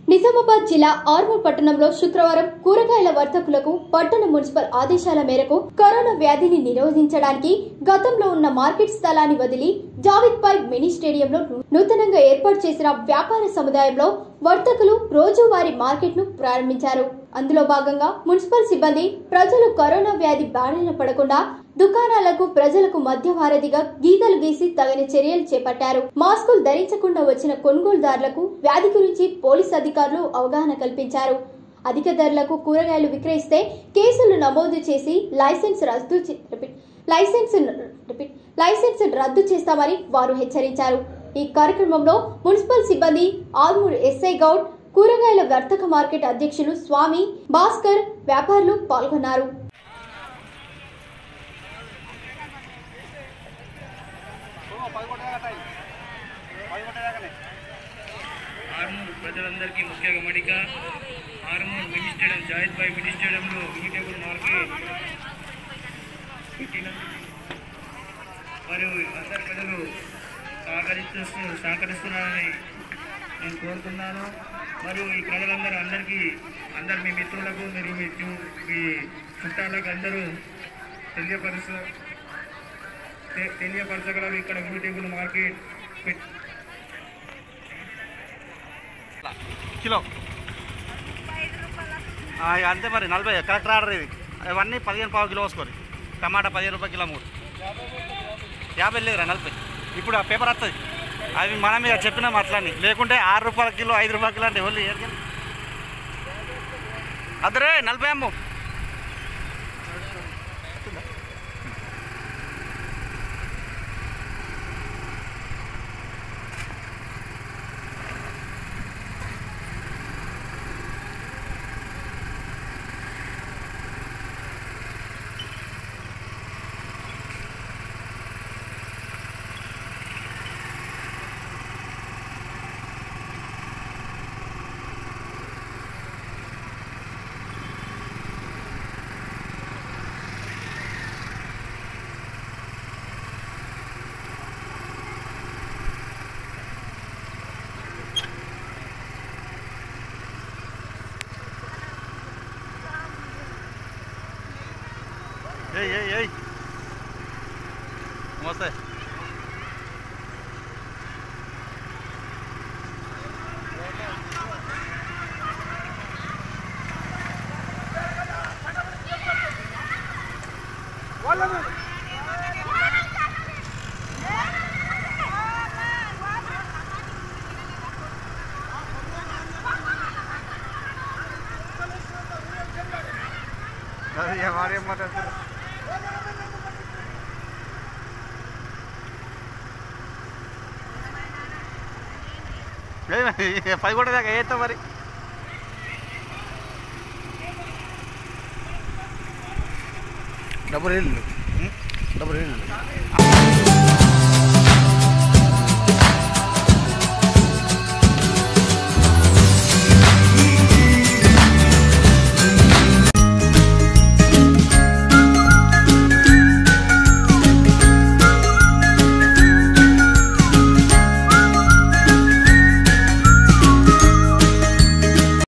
నిజామాబాద్ జిల్లా ఆర్మూర్ పట్టణంలో శుక్రవారం కూరగాయల వర్తకులకు పట్టణ మున్సిపల్ ఆదేశాల మేరకు కరోనా వ్యాధిని నిరోధించడానికి గతంలో ఉన్న మార్కెట్ స్థలాన్ని వదిలి జావిద్ పై మినీ స్టేడియంలో నూతనంగా ఏర్పాటు చేసిన వ్యాపార సముదాయంలో వర్తకులు రోజువారీ మార్కెట్ ను ప్రారంభించారు అందులో భాగంగా మున్సిపల్ సిబ్బంది ప్రజలు కరోనా వ్యాధి బారిన పడకుండా దుకాణాలకు ప్రజలకు మధ్య వారధిగా గీతలు గీసి తగిన చర్యలు చేపట్టారు మాస్కులు ధరించకుండా వచ్చిన కొనుగోలుదారులకు వ్యాధి గురించి పోలీస్ అధికారులు అవగాహన కల్పించారు అధిక ధరలకు కూరగాయలు విక్రయిస్తే కేసులు నమోదు చేసి లైసెన్స్ రద్దు చే- రిపీట్. Licence repeat. లైసెన్స్ రద్దు చేస్తామని వారు హెచ్చరించారు ఈ కార్యక్రమంలో మున్సిపల్ సిబ్బంది ఆర్మూర్ ఎస్ఐ గౌడ్ కూరగాయల వర్తక మార్కెట్ అధ్యక్షులు స్వామి భాస్కర్ వ్యాపారులు పాల్గొన్నారు ఆర్మూర్ ప్రజలందరికీ ముఖ్య గమనిక ఆర్మూర్ మినీ స్టేడియం జాయిద్ బాయ్ మినీ స్టేడియంలో వెజిటేబుల్ మార్కెట్ పెట్టిన మరియు అందరు ప్రజలు సహకరిస్తూ సహకరిస్తున్నారని నేను కోరుతున్నాను మరియు ఈ ప్రజలందరూ అందరికీ అందరు మీ మిత్రులకు మీరు మీ చు- మీ చుట్టాలకు అందరూ తెలియపరుస్తూ తె- తెలియపరచగలరు ఇక్కడ వెజిటేబుల్ మార్కెట్ పెట్ కిలో ఆ, ఇక అంతే మరి నలభై కరెక్ట్ ఆర్డర్ ఇది ఇవన్నీ పదిహేను పావు కిలో వేసుకోరు టమాటా పదిహేను రూపాయలు కిలో మూడు యాభై లేదురా నలభై ఇప్పుడు ఆ పేపర్ వస్తుంది అవి మనం ఇక చెప్పినాం అట్లని లేకుంటే ఆరు రూపాయల కిలో ఐదు రూపాయల కిలో అంటే ఎవరు ఏడు అద్దరే నలభై అమ్ము ఏయ్ ఏయ్ ఏయ్ నమస్తే अरे हमारे मदद పై కూడా దాకా ఏ మరి డబుల్ ఏళ్ళు డబుల్ ఏళ్ళు